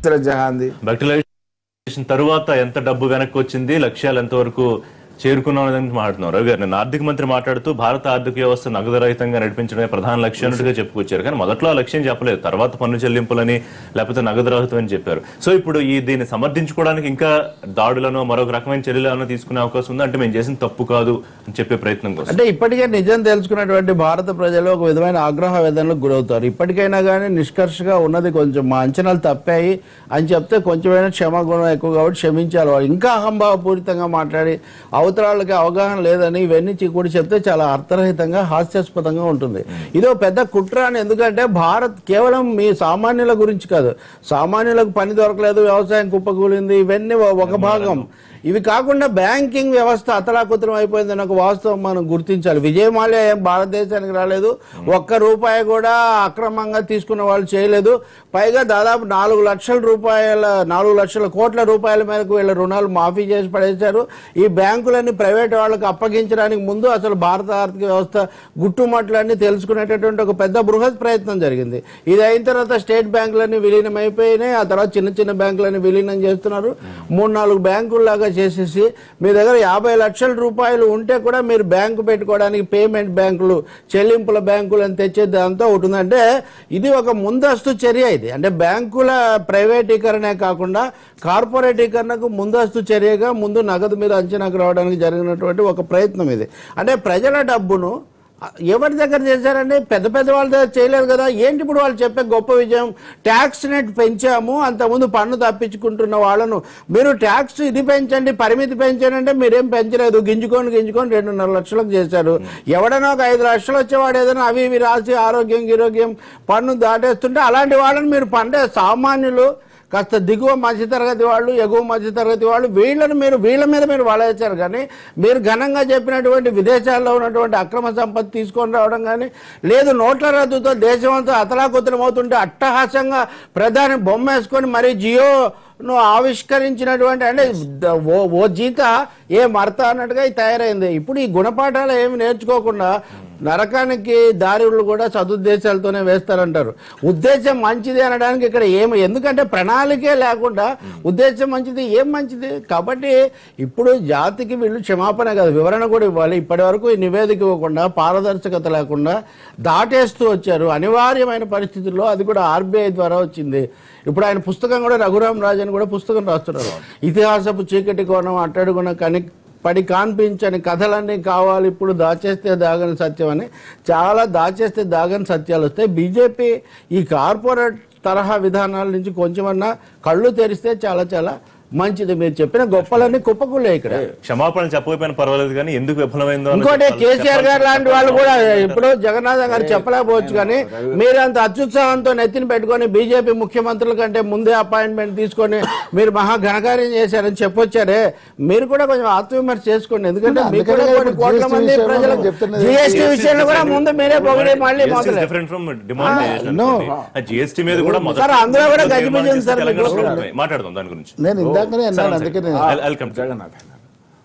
జహాంది బక్టిలైజేషన్ తరువాత ఎంత డబ్బు వెనక్కి వచ్చింది లక్ష్యాలు ఎంతవరకు చేరుకున్నాం అని మాట్లాడుతున్నారు రవి గారు నిన్న ఆర్థిక మంత్రి మాట్లాడుతూ భారత ఆర్థిక వ్యవస్థ నగదు రహితంగా నడిపించడమే ప్రధాన లక్ష్యం అన్నట్టుగా చెప్పుకొచ్చారు కానీ మొదట్లో ఆ లక్ష్యం చెప్పలేదు తర్వాత పన్ను చెల్లింపులని లేకపోతే నగదు రహితం అని చెప్పారు సో ఇప్పుడు ఈ దీన్ని సమర్థించుకోవడానికి ఇంకా దాడులను మరొక రకమైన చర్యలను తీసుకునే అవకాశం ఉంది అంటే మేము చేసిన తప్పు కాదు అని చెప్పే ప్రయత్నం కోసం అంటే ఇప్పటికే నిజం తెలుసుకున్నటువంటి భారత ప్రజలు ఒక విధమైన ఆగ్రహ వేదనలకు గురవుతారు ఇప్పటికైనా కానీ నిష్కర్షగా ఉన్నది కొంచెం మా అంచనాలు తప్పాయి అని చెప్తే కొంచెమైనా క్షమాగుణం ఎక్కువ కాబట్టి క్షమించాలి వాళ్ళు ఇంకా అహంభావపూరితంగా మాట్లాడి అవతరాలకి అవగాహన లేదని ఇవన్నీ చి- కూడా చెప్తే చాలా అర్థరహితంగా హాస్యాస్పదంగా ఉంటుంది ఇది ఒక పెద్ద కుట్ర అని ఎందుకంటే భారత్ కేవలం మీ సామాన్యుల గురించి కాదు సామాన్యులకు పని దొరకలేదు వ్యవసాయం కుప్పకూలింది ఇవన్నీ ఒ- ఒక భాగం ఇవి కాకుండా బ్యాంకింగ్ వ్యవస్థ అతలాకుతలం అయిపోయిందని ఒక వాస్తవం మనం గుర్తించాలి విజయమాల్య ఏం భారతదేశానికి రాలేదు ఒక్క రూపాయి కూడా అక్రమంగా తీసుకున్న వాళ్ళు చేయలేదు పైగా దాదాపు నాలుగు లక్షల రూపాయల నాలుగు లక్షల కోట్ల రూపాయల మేరకు వీళ్ళ రుణాలు మాఫీ చేసి పడేశారు ఈ బ్యాంకులన్నీ ప్రైవేట్ వాళ్ళకి అప్పగించడానికి ముందు అసలు భారత ఆర్థిక వ్యవస్థ గుట్టుమట్లన్నీ తెలుసుకునేటటువంటి ఒక పెద్ద బృహత్ ప్రయత్నం జరిగింది ఇది అయిన తర్వాత స్టేట్ బ్యాంకులన్నీ విలీనం అయిపోయినాయి ఆ తర్వాత చిన్న చిన్న బ్యాంకులన్నీ విలీనం చేస్తున్నారు మూడు నాలుగు బ్యాంకుల్లాగా చేసేసి మీ దగ్గర యాభై లక్షల రూపాయలు ఉంటే కూడా మీరు బ్యాంకు పెట్టుకోవడానికి పేమెంట్ బ్యాంకులు చెల్లింపుల బ్యాంకులు అని తెచ్చే దాంతో ఒకటి ఉందంటే ఇది ఒక ముందస్తు చర్య ఇది అంటే బ్యాంకుల ప్రైవేటీకరణే కాకుండా కార్పొరేటీకరణకు ముందస్తు చర్యగా ముందు నగదు మీద అంచనాకు రావడానికి జరిగినటువంటి ఒక ప్రయత్నం ఇది అంటే ప్రజల డబ్బును ఎవరి దగ్గర చేశారండి పెద్ద పెద్ద వాళ్ళ దగ్గర చేయలేదు కదా ఏంటి ఇప్పుడు వాళ్ళు చెప్పే గొప్ప విజయం ట్యాక్స్ నెట్ పెంచాము అంతకుముందు పన్ను తప్పించుకుంటున్న వాళ్ళను మీరు ట్యాక్స్ ఇది పెంచండి పరిమితి పెంచండి అంటే మీరేం పెంచలేదు గింజుకొని గింజుకొని రెండున్నర లక్షలకు చేశారు ఎవడైనా ఒక ఐదు లక్షలు వచ్చేవాడు ఏదైనా అవి ఇవి రాసి ఆరోగ్యం గిరోగ్యం పన్ను దాటేస్తుంటే అలాంటి వాళ్ళని మీరు పండే సామాన్యులు కాస్త దిగువ మధ్యతరగతి వాళ్ళు ఎగువ మధ్యతరగతి వాళ్ళు వీళ్ళని మీరు వీళ్ళ మీద మీరు వాళ్ళేశారు కానీ మీరు ఘనంగా చెప్పినటువంటి విదేశాల్లో ఉన్నటువంటి అక్రమ సంపత్తి తీసుకొని రావడం కానీ లేదు నోట్ల రద్దుతో దేశమంతా అతలాకుతలం అవుతుంటే అట్టహాసంగా ప్రధాని బొమ్మ వేసుకొని మరీ జియో ను ఆవిష్కరించినటువంటి అంటే ద- ఓ ఓ జీత ఏ మర్త అన్నట్టుగా ఇది తయారైంది ఇప్పుడు ఈ గుణపాఠాలు ఏమి నేర్చుకోకుండా నరకానికి దారులు కూడా సదుద్దేశాలతోనే వేస్తారంటారు ఉద్దేశం మంచిది అనడానికి ఇక్కడ ఏమి ఎందుకంటే ప్రణాళికే లేకుండా ఉద్దేశం మంచిది ఏం మంచిది కాబట్టి ఇప్పుడు జాతికి వీళ్ళు క్షమాపణ కాదు వివరణ కూడా ఇవ్వాలి ఇప్పటి వరకు ఈ నివేదిక ఇవ్వకుండా పారదర్శకత లేకుండా దాటేస్తూ వచ్చారు అనివార్యమైన పరిస్థితుల్లో అది కూడా ఆర్బీఐ ద్వారా వచ్చింది ఇప్పుడు ఆయన పుస్తకం కూడా రఘురామ్ రాజన్ కూడా పుస్తకం రాస్తున్నారు ఇతిహాసపు చీకటి కోణం అట్టడుగున కని పడి కాన్పించని కథలన్నీ కావాలి ఇప్పుడు దాచేస్తే దాగని సత్యం అని చాలా దాచేస్తే దాగని సత్యాలు వస్తాయి బీజేపీ ఈ కార్పొరేట్ తరహా విధానాల నుంచి కొంచెమన్నా కళ్ళు తెరిస్తే చాలా చాలా మంచిది మీరు చెప్పిన గొప్పలన్నీ కుప్పకులే ఇక్కడ క్షమాపణ చెప్పకపోయినా పర్వాలేదు కానీ ఎందుకు విఫలమైందో అన్నది ఇంకోటి చెప్పాలి- కేసీఆర్ గారు లాంటి వాళ్ళు కూడా చెప్పాలి. ఇప్పుడు జగన్నాథం గారు చెప్పలేకపోవచ్చు కానీ మీరు అంత అత్యుత్సాహంతో నెత్తిన పెట్టుకొని బీజేపీ ముఖ్యమంత్రుల కంటే ముందే అపాయింట్మెంట్ తీసుకొని మీరు మహా ఘనకార్యం చేశారని చెప్పొచ్చారే మీరు కూడా కొంచెం ఆత్మవిమర్శ చేసుకోండి ఎందుకంటే మీకు కూడా అందుకనే కొన్ని ఇప్పుడు కోట్ల GST మంది విషయంలో ప్రజలు నేను చెప్తున్నది జిఎస్టీ విషయంలో కూడా ముందు మీరే పొగిడి మళ్ళీ GST is మొదలు different from demonetization no. అనుకోండి. ఆ GST మీద కూడా మొదట సార్, అందులో కూడా తీర్మానం గజిబిజి ఉంది చేస్తే సార్ తెలంగాణ మీకు. ప్రభుత్వమే. మాట్లాడదాం దాని గురించి నేను ఇందాకనే అన్నాను అందుకనే I'll- I'll come to it. Jagannadh అన్నారు.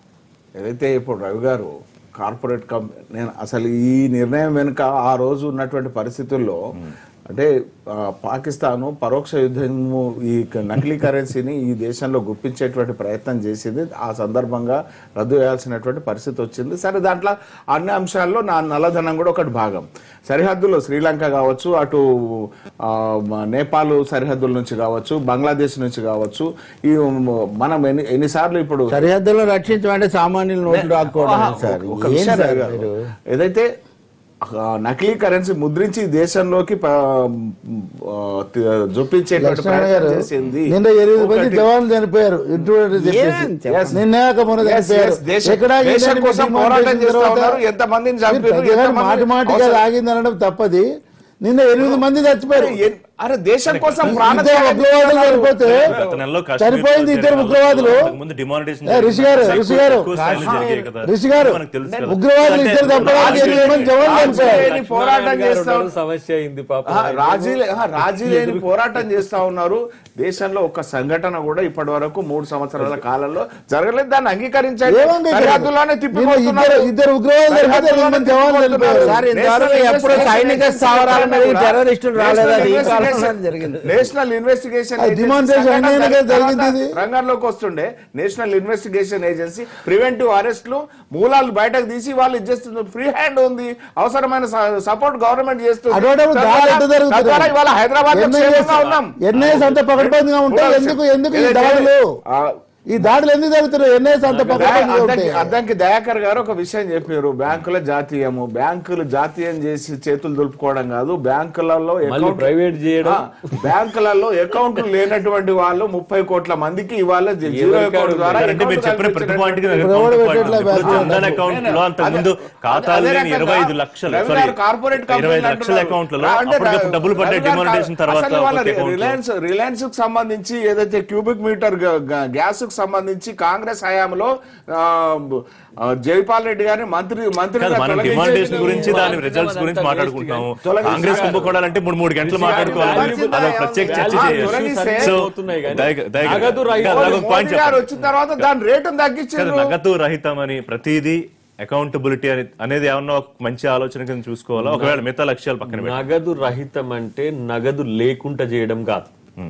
ఏదైతే ఇప్పుడు రవి గారు కార్పొరేట్ కంపెనీ నేను అసలు ఈ నిర్ణయం వెనుక ఆ రోజు ఉన్నటువంటి పరిస్థితుల్లో అంటే ఆ, పాకిస్తాను పరోక్ష యుద్ధము ఈ క- నకిలీ కరెన్సీని ఈ దేశంలో గుప్పించేటువంటి ప్రయత్నం చేసింది ఆ సందర్భంగా రద్దు చేయాల్సినటువంటి పరిస్థితి వచ్చింది సరే దాంట్లో అన్ని అంశాల్లో నా నల్లధనం కూడా ఒకటి భాగం సరిహద్దులో శ్రీలంక కావచ్చు అటు ఆ, మ- నేపాల్ సరిహద్దుల నుంచి కావచ్చు బంగ్లాదేశ్ నుంచి కావచ్చు ఈ మనం ఎన్ని ఎన్నిసార్లు ఇప్పుడు సరిహద్దులను రక్షించమంటే సామాన్యులు నోట్లు రాకపోవడం ఆహా, సార్ ఒక ఏం విషయం సార్ అడిగారు. మీరు ఏదైతే ఆ, నకిలీ కరెన్సీ ముద్రించి దేశంలోకి ప- ఆ, తి- జొప్పించేటువంటి లక్ష్మణ గారు ప్రయత్నం చేసింది నిన్న ఎనిమిది మంది ఒకటి- జవాన్లు చనిపోయారు ఇంటర్వ్యూ చెప్పేసి ఏం చెప్పండి. నిన్న కాక మొన్న Yes, చనిపోయారు yes, దేశం- ఎక్కడ దేశం ఆగిందని కోసం మీరు పోరాటం చేసిన చేస్తా తర్వాత ఉన్నారు. ఎంతమందిని మీరు చంపారు, ప్రతి గారు ఎంతమంది మాటి మాటిగా అవసరం- ఆగింది అనడం తప్పది నిన్న ఎనిమిది మంది చచ్చిపోయారు అరే, ఎన్- అరే దేశం కోసం ఇద్దరు ప్రాణత్యాగం ఉగ్రవాదులు చనిపోతే గత నెలలో కాశ్మీర్ చనిపోయింది లో ఇద్దరు జరిగిన ఉగ్రవాదులు అంతకు ముందు demonetization ఏ, రిషి గారు, జరిగింది. రిషి గారు, ఎక్కువ స్థాయిలో జరిగాయి కదా. రిషి గారు, మనకు తెలుసు కదా. ఉగ్రవాదులు అంటే ఇద్దరు తప్పడానికి రాజకీయ- ఎనిమిది మంది జవాన్లు రాజీ చనిపోయారు లేని పోరాటం చేస్తా ఉండడం సమస్య అయింది పాప ఆ, రాజీ లే- ఆ, రాజీ లేని పోరాటం చేస్తా ఉన్నారు దేశంలో ఒక సంఘటన కూడా ఇప్పటి వరకు మూడు సంవత్సరాల కాలంలో జరగలేదు దాన్ని అంగీకరించండి ఏమండి ఇక్కడ? సరిహద్దుల్లోనే నిన్న తిప్పికొస్తున్నారు. ఇద్దరు ఇద్దరు ఉగ్రవాదులు చనిపోతే ఎనిమిది మంది జవాన్లు చనిపోయారు సార్ ఇంతవరకు నేషనల్ ఎప్పుడు ఇన్వెస్టిగేషన్ సైనిక స్థావరాల మీద కూడా టెర్రరిస్టులు రాలేదు అది ఈ నేషనల్ కాలంలో ఇన్వెస్టిగేషన్ జరిగింది. నేషనల్ ఇన్వెస్టిగేషన్ అది demonstration అయినాక జరిగింది ఇది. రంగంలోకి వస్తుండే నేషనల్ ఇన్వెస్టిగేషన్ ఏజెన్సీ ప్రివెంటివ్ అరెస్ట్లు మూలాలు బయటకు తీసి వాళ్ళు ఇచ్చేస్తుంది ఫ్రీ హ్యాండ్ ఉంది అవసరమైన సపోర్ట్ గవర్నమెంట్ చేస్తుంది అటువంటిప్పుడు దాడులు ఎట్లా జరుగుతున్నాయి? తద్వారా ఇవాళ హైదరాబాద్ లో NIS క్షేమంగా ఉన్నాం NIS అంత పకడ్బందీగా ఉంటాయి ఎందుకు ఎందుకు ఈ దాడులు ఆ, ఈ దాడులు ఎందుకు జరుగుతున్నాయి ఎన్ఐఎస్ అంత పకడ్బందీగా ఉంటాయి అద్దంకి అద్దంకి దయాకర్ గారు ఒక విషయం చెప్పారు బ్యాంకుల జాతీయము బ్యాంకులు జాతీయం చేసి చేతులు దులుపుకోవడం కాదు బ్యాంకులలో మళ్ళీ account- ప్రైవేట్ చేయడం ఆ, బ్యాంకులలో అకౌంట్లు లేనటువంటి వాళ్ళు ముప్పై కోట్ల మందికి ఇవాళ జీ- జీరో అకౌంట్ ద్వారా అంటే మీరు account చెప్పిన ప్రతి కల్పించినటువంటి- పాయింట్ కి నాకు ఇప్పుడు ఎవడు counter point పెట్టట్లే ఉంది. ఇప్పుడు బ్యాంకులో జన్ధన్ అకౌంట్ లో అంత ముందు అదే- ఖాతాలు అదే లేని రకంగా ఇరవై ఐదు లక్షలు రవి సారీ గారు కార్పొరేట్ ఇరవై ఐదు కంపెనీలు లక్షల అంటున్నారు. అకౌంట్లలో అంటే అప్పటికప్పుడు డబ్బులు పడ్డాయి రవి గారు డిమానిటేషన్ తర్వాత అసలు వాళ్ళ ఒక్కొక్క account లో. రిలయన్స్ రిలయన్స్ కు సంబంధించి ఏదైతే క్యూబిక్ మీటర్ గ్యాస్ కు సంబంధించి కాంగ్రెస్ హయాంలో ఆ, ఆ, జైపాల్ రెడ్డి గారిని మంత్రి మంత్రిగా కాదు, మనం తొలగించేసి- డిమాండేషన్ గురించి దాని రిజల్ట్స్ గురించి మాట్లాడుకుంటున్నాము తొలగించి- కాంగ్రెస్ కుంభకోణాలంటే మూడు మూడు గంటలు మాట్లాడుకోవాలి తొలగించిందా? అదొక ప్రత్యేక చర్చ ఆ, చేయొచ్చు తొలగిస్తే- సో అవుతున్నాయి కానీ దయ- దయ- నగదు రహిత- కాదు, నాకు ఒక పాయింట్ మోదీ గారు చెప్పండి వచ్చిన తర్వాత దాని రేటును కదా తగ్గించారు నగదు రహితం అని ప్రతిదీ అకౌంటబిలిటీ అని అనేది ఏమన్నా ఒక మంచి ఆలోచన కింద చూసుకోవాలా ఒకవేళ మిగతా లక్ష్యాలు పక్కన పెట్టి నగదు రహితం అంటే నగదు లేకుండా చేయడం కాదు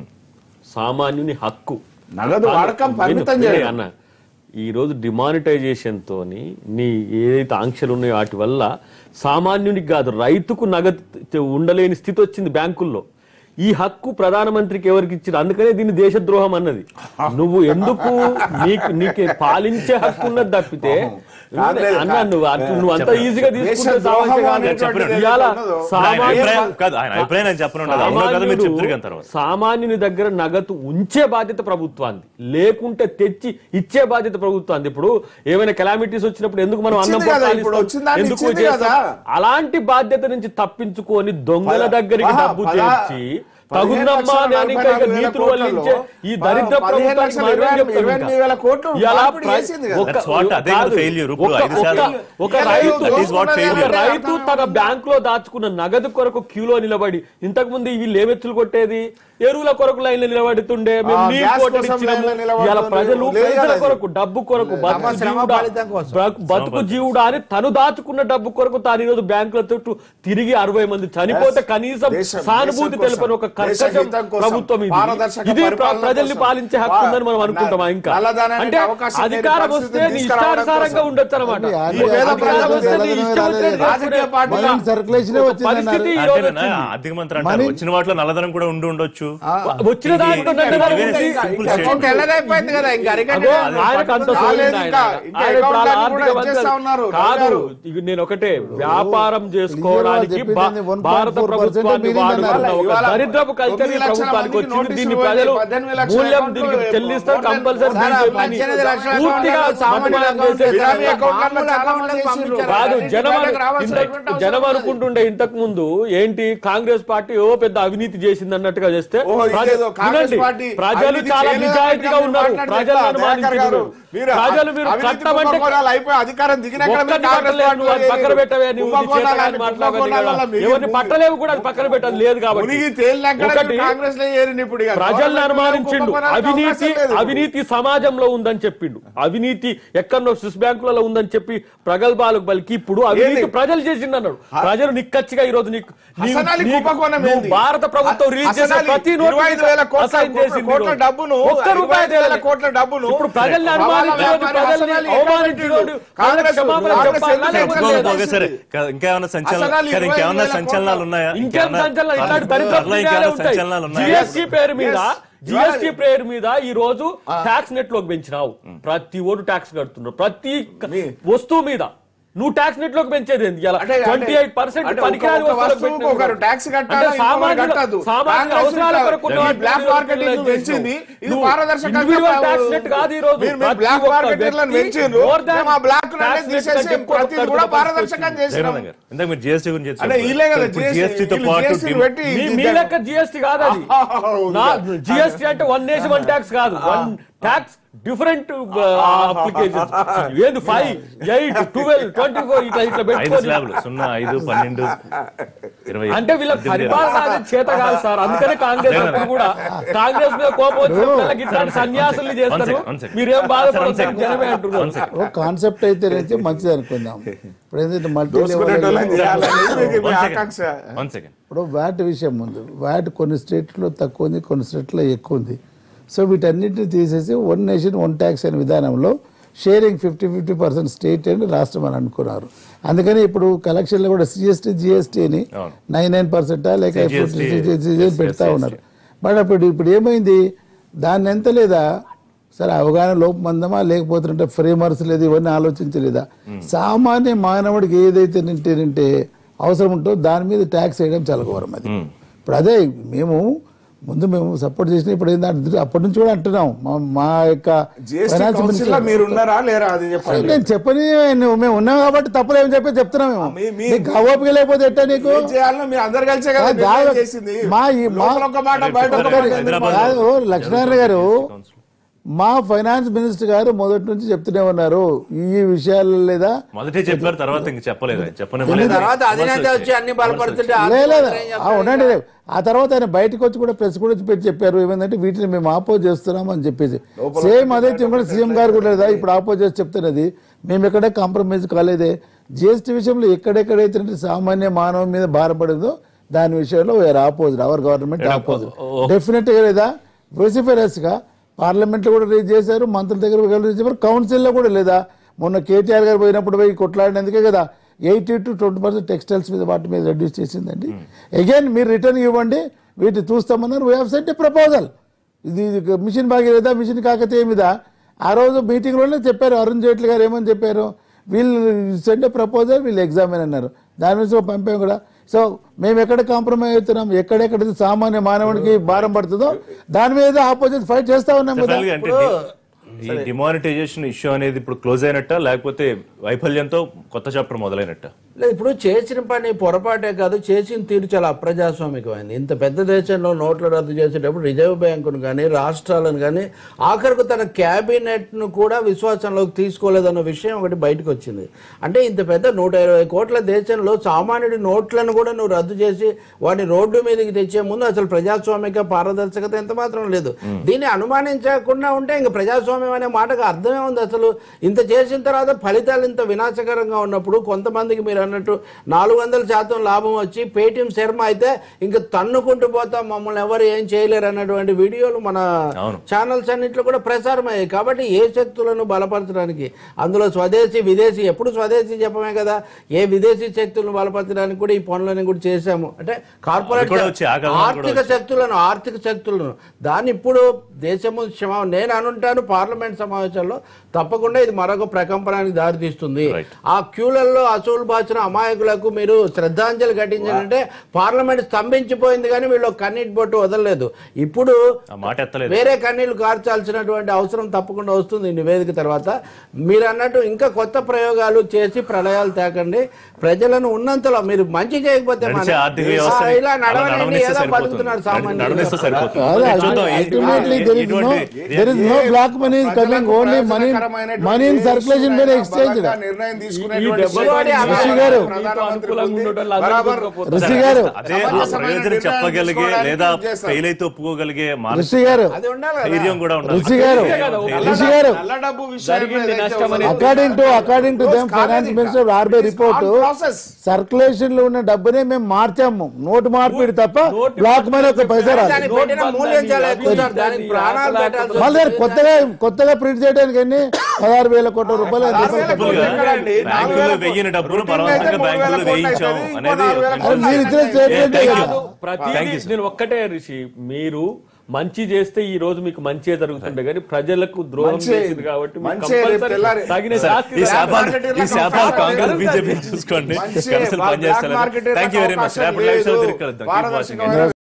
సామాన్యుని హక్కు నగదు వాడకం పరిమితం విను, చేయడం. అన్న ఈ రోజు డిమానిటైజేషన్ తోని నీ ఏదైతే ఆంక్షలు ఉన్నాయో వాటి వల్ల సామాన్యునికి కాదు రైతుకు నగదు తె- ఉండలేని స్థితి వచ్చింది బ్యాంకుల్లో ఈ హక్కు ప్రధానమంత్రికి ఎవరికి ఇచ్చారు అందుకనే దీన్ని దేశద్రోహం అన్నది నువ్వు ఎందుకు నీకు నీకు పాలించే హక్కు ఉన్నది తప్పితే కాదులేదు, అన్న నువ్వు అటు- నువ్వు అంత ఈజీగా తీసుకుంటే దేశద్రోహం సామాన్య కాదు. అనేటువంటిది ఇవాళ ఏదైతే ఉన్నదో, ఆయన సామాన్య అభిప్రాయం కాదు ఆయన అభిప్రాయం నేను చెప్పను ఉండదు అవునో కదా మీరు చెప్తారు కదా తర్వాత సామాన్యుని దగ్గర నగదు ఉంచే బాధ్యత ప్రభుత్వానికి లేకుంటే తెచ్చి ఇచ్చే బాధ్యత ప్రభుత్వానికి ఇప్పుడు ఏమైనా కెలామిటీస్ వచ్చినప్పుడు ఎందుకు మనం అన్నం ఇచ్చింది కదా, పొట్టాలు ఇప్పుడు ఇస్తాం? వచ్చిందాన్ని ఎందుకు ఇచ్చింది చేస్తాం? కదా. అలాంటి బాధ్యత నుంచి తప్పించుకొని దొంగల పద- దగ్గరికి పద- డబ్బు పద- చేర్చి పదిహేను తగుందమ్మా లక్షల అని నలభై ఇంకా నాలుగు వేల నీతులు కోట్లలో వల్లించే ఈ దరిద్ర పదిహేను ప్రభుత్వానికి లక్షల మనం ఏం ఇరవై- చెప్తాం ఇరవై ఇంకా? ఎనిమిది వేల కోట్లు ఇలా మార్పిడి ప్ర- చేసింది కదా. ఒక- That's what అదే కదా కాదు. failure. ఇప్పుడు ఒక- ఐదు ఒక- శాతం. ఒక ఇయ్యలేదు, రైతు That is what దోసుకున్నది failure. ఒక అర్థం రైతు అవుతుంది. తన బ్యాంక్ లో దాచుకున్న నగదు కొరకు క్యూలో నిలబడి ఇంతకు ముందు వీళ్ళు ఏమెత్తులు కొట్టేది ఎరువుల కొరకు లైన్లో నిలబడుతుండే మేము ఆ, నీరు గ్యాస్ కోటలు కోసం ఇచ్చినాము. లైన్లో నిలబడుతుండే. ఇవాళ ప్రజలు లేదు ప్రజల కదా కొరకు డబ్బు కొరకు బతుకు శ్రమ జీవుడా ఫలితం కోసం. బ్రతుకు- బతుకు జీవుడా అని తను దాచుకున్న డబ్బు కొరకు తాను ఈ రోజు బ్యాంకుల చుట్టూ తిరిగి అరవై మంది చనిపోతే కనీసం దేశం- సానుభూతి దేశం తెలిపని ఒక కోసం, కర్కశం దేశహితం కోసం, ప్రభుత్వం ఇది పారదర్శక ఇది ప్ర- పరిపాలన ప్రజల్ని కోసం, పాలించే హక్కు ఉందని మనం నల్ల- అనుకుంటామా ఇంకా నల్లధనానికి అంటే అవకాశం లేని అధికారం వస్తే పరిస్థితిని నీ తీసుకురావడం ఇష్టానుసారంగా కోసం. ఉండొచ్చు అనమాట అది ఈ పేద ప్రజలకు రాజకీయ పార్టీలు సర్క్యులేషన్ పరిస్థితి ఈ రోజు అంతేనా? వచ్చింది. ఆర్థిక మంత్రి అంటారు వచ్చిన వాటిలో నల్లధనం కూడా ఉండి ఉండొచ్చు వచ్చిన దాంట్లో నల్లధనం ఇవే ఉంది. simple ఇంకా statement. తెల్లదైపోయింది కదా ఇంకా అరికట్టే అగో, కాదు. ఆయనకు అంత రాలేదు సోయింది ఆయన. ఇంకా. ఇంకా ఆయన ఇప్పుడు అకౌంట్లన్నీ అలా కూడా ఆర్థిక ఇచ్చేస్తా మంత్రి- ఉన్నారు కాదు రావు ఇక నేను ఒకటే వ్యాపారం చేసుకోవడానికి చెప్పింది భా- 1.4% భారత ప్రభుత్వాన్ని మీరింగ్ వాడుకున్న అన్నారు. ఒక ఇవాళ దరిద్రపు కల్చర్ ఈ తొమ్మిది లక్షల ప్రభుత్వానికి మందికి వచ్చింది దీన్ని నోటీసులు ప్రజలు పద్దెనిమిది లక్షల మూల్యం అకౌంట్లు దీనికి చెల్లిస్తారు మోడల్ కంపల్సరీ సార్, బీజేపీని పద్దెనిమిది లక్షల పూర్తిగా అకౌంట్లు సామాన్యులు సామాన్యులు చేసే బిరామీ కాదు. అకౌంట్లలో చాలా మంది వేసిండ్రు. కాదు జనం బయటకు రావాల్సిన ఇంత- అవసరం జనం లేదు. అనుకుంటుండే ఇంతకు ముందు ఏంటి కాంగ్రెస్ పార్టీ ఓ పెద్ద అవినీతి చేసింది అన్నట్టుగా చేస్తే ఓ, ప్రజ- ఇదేదో కాంగ్రెస్ వినండి, పార్టీ ప్రజలు అవినీతి చాలా చేయలేదని నిజాయితీగా మీరు ఉన్నారు మాట్లాడితే ప్రజలు ఎట్లా? అనుమానించారు దయాకర్ గారు, మీరు ప్రజలు మీరు అవినీతి కట్టమంటే కుంభకోణాలు అయిపోయి అధికారం దిగినాక మీరు ఒక్కరిని కాంగ్రెస్ పట్టలేదు, నువ్వు అది పార్టీలో పక్కన పెట్టవే నువ్వు నీ కుంభకోణాలు చేతగాని అన్ని మాట్లాడవని కుంభకోణాలలో కదా. మిగిలి- ఎవరిని పట్టలేవు కూడా అది పక్కన పెట్టదు లేదు కాబట్టి మునిగి తేలినాక ఒకటి కాంగ్రెస్ లో ఏరిన ఇప్పుడు ఇక. ప్రజల్ని గవర్నమెంట్ అనుమానించిండు కుంభకోణాలకు అవినీతి అవకాశం లేదు. అవినీతి సమాజంలో ఉందని చెప్పిండు అవినీతి ఎక్కడో స్విస్ బ్యాంకులలో ఉందని చెప్పి ప్రగల్భాలకు బలికి ఇప్పుడు అవినీతి ఏంది? ప్రజలు చేసిండు అన్నాడు ప్రజలు నిక్కచ్చిగా ఈ రోజు నీకు నీవు- హసన్ అలీ నీకు- కుంభకోణం నువ్వు ఏంది? భారత ప్రభుత్వం రిలీజ్ చేసిన హసన్ అలీ ప్రతి ఇరవై ఐదు వేల కోట్ల అసైన్ చేసింది కోట్ల ఈరోజు. డబ్బును ఒక్క ఇరవై రూపాయి ఐదు వేల తేలేదు. కోట్ల డబ్బును ఇప్పుడు ప్రజల్ని వాళ్ళ అనుమానించోడు వ్యాపారి ప్రజల్ని హసన్ అలీ అవమానించోడు కాంగ్రెస్ ప్రజలకు క్షమాపణ కాంగ్రెస్ చెప్పాలా ఎందుకు లేకపోతే చెప్తున్నారు? లేదా? ఓకే సరే కా- ఇంకేమైనా సంచలనాలు అసలు కదా, ఇంకేమైనా ఇరవై వేల సంచలనాలు కోట్ల- ఉన్నాయా ఇంకేం ఇంకేమైనా- సంచలనాలు ఇట్లాంటి పర్లేదు, దరిద్రపు ఇంకేమైనా ఉంటాయి సంచలనాలు ఉన్నాయా జిఎస్టీ పేరు మీద Yes. జిఎస్టీ పేరు మీద ఈ రోజు ట్యాక్స్ నెట్ లోకి పెంచినావు ప్రతి ఓటు ట్యాక్స్ కడుతున్నారు ప్రతి క- మీ- వస్తువు మీద నువ్వు ట్యాక్స్ నెట్ లోకి పెంచేది ఏంది ఇలా అంటే- ట్వంటీ ఎయిట్ పర్సెంట్ అంటే పనికిరాని ఒక వస్తువులకు వస్తువుకు పెట్టినావు. ఒకరు ట్యాక్స్ కట్టాలా, అంటే ఇంకొకరు సామాన్యుల- కట్టద్దు. సామాన్యుల కాంగ్రెస్ అవసరాల ఇంకా కొరకు ఈ నువ్వు బ్లాక్ అడ్మినిస్ట్రేషన్ మార్కెటింగ్ చేసినావు. పెంచింది. ఇది నువ్వు పారదర్శకంగా ఇండివిడ్యువల్ కాదు. ట్యాక్స్ నెట్ కాదు ఈ రోజు మీరు మీరు ప్రతి బ్లాక్ ఒక్క మార్కెట్లను వ్యక్తి పెంచిండ్రు. more than మేము ఆ బ్లాక్ tax అనేది net తీసేసి కంటే ఎక్కువ ప్రతిది కడుతున్న కూడా పరిస్థితి పారదర్శకంగా వచ్చింది. చేసినాం. జగన్ గారు ఇందాక మీరు జిఎస్టీ గురించి చెప్పారు. అంటే వీళ్ళే కదా ఇప్పుడు GST GST తో వీళ్ళు పాటు GST డిమ్- పెట్టి మీ- ఇది మీ లెక్క జిఎస్టీ కాదు అది అవును నా కదా. జిఎస్టీ అంటే వన్ నేషన్ వన్ ట్యాక్స్ కాదు వన్ ట్యాక్స్ డిఫరెంట్ అప్లికేషన్ ఏది five eight twelve twenty four ఇట్లా ఇట్లా ఐదు పెట్టుకొని స్లాబ్లు సున్నా ఐదు పన్నెండు ఇరవై అంటే వీళ్ళ పరిపాలన అనేది చేత కాదు సార్ అందుకనే కాంగ్రెస్ అప్పుడు కూడా కాంగ్రెస్ మీద కోపం వచ్చిన ఇట్లాంటి సన్యాసులు చేస్తారు one second. మీరేం One బాధపడతారు second. జనమే అంటున్నారు One second. ఓ కాన్సెప్ట్ అయితే అయితే మంచిది అనుకుందాం ఇప్పుడు ఏంటంటే మల్టీ దోసుకునేటోళ్ళని చేయాలని మీకు మీ One ఆకాంక్ష second. One second. ఇప్పుడు వ్యాట్ విషయం ఉంది వ్యాట్ కొన్ని స్టేట్లో తక్కువ ఉంది కొన్ని స్టేట్లో ఎక్కువ ఉంది సో వీటన్నిటిని తీసేసి వన్ నేషన్ వన్ ట్యాక్స్ అనే విధానంలో sharing fifty fifty percent state and రాష్ట్రం అని అనుకున్నారు అందుకని ఇప్పుడు కలెక్షన్లో కూడా సిఎస్టీ జిఎస్టీ అని అవును. నైన్ నైన్ పర్సెంటా లేక CGST, పెడతా ఉన్నారు బట్ అప్పుడు ఇప్పుడు ఏమైంది దాన్ని ఎంత లేదా సరే అవగాహన లోపం అందమా లేకపోతుంటే ఫ్రేమర్స్ లేదు ఇవన్నీ ఆలోచించలేదా సామాన్య మానవుడికి ఏదైతే నింటేనంటే అవసరం ఉంటో దాని మీద ట్యాక్స్ వేయడం చాలా ఘోరం అది ఇప్పుడు అదే మేము ముందు మేము సపోర్ట్ చేసిన ఇప్పుడు ఏంటంటే అప్పటి నుంచి కూడా అంటున్నాం మా మా యొక్క జిఎస్టీ finance కౌన్సిల్ లో minister- మీరు ఉన్నారా లేరా అది చెప్పండి నేను చెప్పని నువ్వు మేము ఉన్నాం కాబట్టి తప్పలేమని చెప్పి చెప్తున్నాం మేము మీ- మీ- నీకు ఓపిక లేకపోతే ఎట్టా నీకు ఏం చేయాలో మీరు అందరు కలిసే కదా ఆ, నిర్ణయం దాదాపు చేసింది మా ఈ- మా- లోపల ఒక మాట బయట ఒక మాట ఎందుకు హైదరాబాద్ కాదు, లక్ష్మీనారాయణ గారు మా ఫైనాన్స్ మినిస్టర్ గారు మొదటి నుంచి చెప్తూనే ఉన్నారు ఈ విషయాలు లేదా మొదటే చెప్పారు తర్వాత ఇంక చెప్పలేదు ఆయన. చెప్పనివ్వలేదు తర్వాత అధినేత వచ్చి అన్ని బలపడుతుంటే లే, లే, లే. ఆర్థిక ఏం ఆ, చెప్తారు ఉండండి రే. ఆ తర్వాత ఆయన బయటకు వచ్చి కూడా ప్రెస్ కూడా వచ్చి పెట్టి చెప్పారు ఏమైందంటే వీటిని మేము ఆపోజ్ చేస్తున్నాం అని చెప్పేసి సేమ్ అదే thing కూడా సీఎం గారు కూడా లేదా ఇప్పుడు ఆపోజ్ చేసి చెప్తున్నది మేము ఎక్కడే కాంప్రమైజ్ కాలేదే జిఎస్టీ విషయంలో ఎక్కడెక్కడైతే సామాన్య మానవం మీద భారపడిందో దాని విషయంలో where opposite our government opposite definite గా లేదా వోసిఫరస్ గా పార్లమెంట్ లో కూడా రేజ్ చేశారు మంత్రుల దగ్గర రేజ్ చేశారు కౌన్సిల్ లో కూడా లేదా మొన్న కేటీఆర్ గారు పోయినప్పుడు పోయి కొట్లాడినందుకే కదా eighty to twenty percent textiles మీద వాటి మీద రెడ్యూస్ చేసిందండి అగైన్ మీరు రిటర్న్ ఇవ్వండి వీటి చూస్తామన్నారు we have sent a proposal ఇది ఇది మిషన్ భాగీరథ మిషన్ కాకతీయ మీద ఆ రోజు మీటింగ్లోనే చెప్పారు అరుణ్ జైట్లీ గారు ఏమని చెప్పారు వీళ్ళు సెండ్ ప్రపోజల్ వీళ్ళు ఎగ్జామిన్ అన్నారు దాని మీద పంపాం కూడా సో మేము ఎక్కడ కాంప్రమైజ్ అవుతున్నాం ఎక్కడెక్కడ సామాన్య మానవుడికి భారం పడుతుందో దాని మీద ఆపోజిట్ ఫైట్ చేస్తా ఉన్నాం కదా Definitely అంటే ఈ డిమానిటైజేషన్ ఇష్యూ అనేది ఇప్పుడు క్లోజ్ అయినట్ట లేకపోతే వైఫల్యంతో కొత్త చాప్టర్ మొదలైనట్ట లేదు ఇప్పుడు చేసిన పని పొరపాటే కాదు చేసిన తీరు చాలా అప్రజాస్వామికమైంది ఇంత పెద్ద దేశంలో నోట్లు రద్దు చేసేటప్పుడు రిజర్వ్ బ్యాంకును కానీ రాష్ట్రాలను కానీ ఆఖరికి తన క్యాబినెట్ను కూడా విశ్వాసంలోకి తీసుకోలేదన్న విషయం ఒకటి బయటకు వచ్చింది అంటే ఇంత పెద్ద నూట ఇరవై కోట్ల దేశంలో సామాన్యుడి నోట్లను కూడా నువ్వు రద్దు చేసి వాటిని రోడ్డు మీదకి తెచ్చే ముందు అసలు ప్రజాస్వామిక పారదర్శకత ఎంత మాత్రం లేదు దీన్ని అనుమానించకుండా ఉంటే ఇంక ప్రజాస్వామ్యం అనే మాటకు అర్థమే ఉంది అసలు ఇంత చేసిన తర్వాత ఫలితాలు ఇంత వినాశకరంగా ఉన్నప్పుడు కొంతమందికి మీరు అన్నట్టు నాలుగు వందల శాతం లాభం వచ్చి పేటిఎం శర్మ అయితే ఇంకా తన్నుకుంటూ పోతాం మమ్మల్ని ఎవరు ఏం చేయలేరు అన్నటువంటి వీడియోలు మన అవును. ఛానల్స్ అన్నింటిలో కూడా ప్రసారమయ్యాయి కాబట్టి ఏ శక్తులను బలపరచడానికి అందులో స్వదేశీ విదేశీ ఎప్పుడు స్వదేశీ చెప్పమే కదా ఏ విదేశీ శక్తులను బలపరచడానికి కూడా ఈ పనులను కూడా చేశాము అంటే కార్పొరేట్ కూడా వచ్చి, ఆ కథనాలు కూడా ఆర్థిక శక్తులను ఆర్థిక శక్తులను దాన్ని ఇప్పుడు దేశము క్షమ నేను అనుంటాను పార్లమెంట్ సమావేశాల్లో తప్పకుండా ఇది మరొక ప్రకంపనానికి దారితీస్తుంది Right. ఆ క్యూలల్లో అసూలు బాచిన అమాయకులకు మీరు శ్రద్ధాంజలి ఘటించాలంటే పార్లమెంట్ స్తంభించిపోయింది కానీ వీళ్ళు ఒక కన్నీటి బొట్టు వదలలేదు ఇప్పుడు ఆ మాట ఎత్తలేదు వేరే కన్నీళ్లు కార్చాల్సినటువంటి అవసరం తప్పకుండా వస్తుంది ఈ నివేదిక తర్వాత మీరు అన్నట్టు ఇంకా కొత్త ప్రయోగాలు చేసి ప్రళయాలు తేకండి ప్రజలను ఉన్నంతలో మీరు మంచి చేయకపోతే నడిచే మన- ఆర్థిక వ్యవస్థని ఆ, ఇలా అలా నడవనండి నడవనిస్తే ఏదో సరిపోతుంది. బతుకుతున్నారు నడి- సామాన్యులు నడవనిస్తే సరిపోతుంది కాదు, మరి చూద్దాం ఈ- ultimately there is no ఇటువంటి there is no black money is coming only money money in circulation being exchanged బలంగా నిర్ణయం ఈ తీసుకునేటువంటి డెబ్బై శక్తి వాడి ఋషి గారు. ప్రధానమంత్రి అనుకూలంగా ఉంది. ఉండేటోళ్ళు అందరూ బరాబర్ దొరకపోతారు. ఋషి గారు అదే ఆ సమంజసమైన ప్రయోజనం నిర్ణయం చెప్పగలిగే తీసుకోవడానికి లేదా చేస్తారు. ఫెయిల్ అయితే ఒప్పుకోగలిగే ఋషి మానసిక గారు అది ఉండాలి కదా. ధైర్యం కూడా ఉండాలి ఋషి గారు ఋషి గారు నల్ల డబ్బు విషయం జరిగింది ఏదైతే నష్టం ఉందో, అనేది according to according to them కాదు ఫైనాన్స్ ఇంకా. Minister RBI It is report on process. Circulation లో ఉన్న డబ్బునే మేము మార్చాము నోటు మార్పిడి తప్ప నోటు బ్లాక్ మనీ ఒక పైసా రాదు దానికి పెట్టిన మూల్యం చాలా ఎక్కువ సార్ దానికి ప్రాణాలు పెట్టాల్సి మళ్ళీ దాన్ని కొత్తగా కొత్తగా ప్రింట్ చేయడానికి ఎన్ని పదహారు వేల కోట్ల రూపాయలు ఎంత పదహారు వేల ఖర్చు కోట్లు అవుతుంది? ఎక్కడండి? నాలుగు బ్యాంకుల్లో వేల వెయ్యిన డబ్బులు రొటీన్ బలవంతంగా అయితే మూడు వేల బ్యాంకుల్లో కోట్లు వేయించాం అవుతుంది. ఇంకో అనేది నాలుగు వేల ఒక కోట్లు మీరు ఇచ్చిన అవుతుంది. Statement Thank you. కదా ప్రతిదీ Thank you, sir. నేను ఒక్కటే ఋషి మీరు మంచి చేస్తే ఈ రోజు మీకు మంచి జరుగుతుండే కానీ ప్రజలకు ద్రోహం మంచి- చేసింది కాబట్టి మీకు మంచి రేపు compulsory తెల్లారి- తగిన సార్, శాస్తి ఈ రావాలి. శాపాలు ఈ శాపాలు కాంగ్రెస్ బీజేపీ చూసుకోండి మంచి కలిసి బ్లాక్ పనిచేస్తారు market thank you very much అవకాశం రేపటి లైవ్ షో లేదు. తిరిగి కలుద్దాం Keep watching. పారదర్శకమైన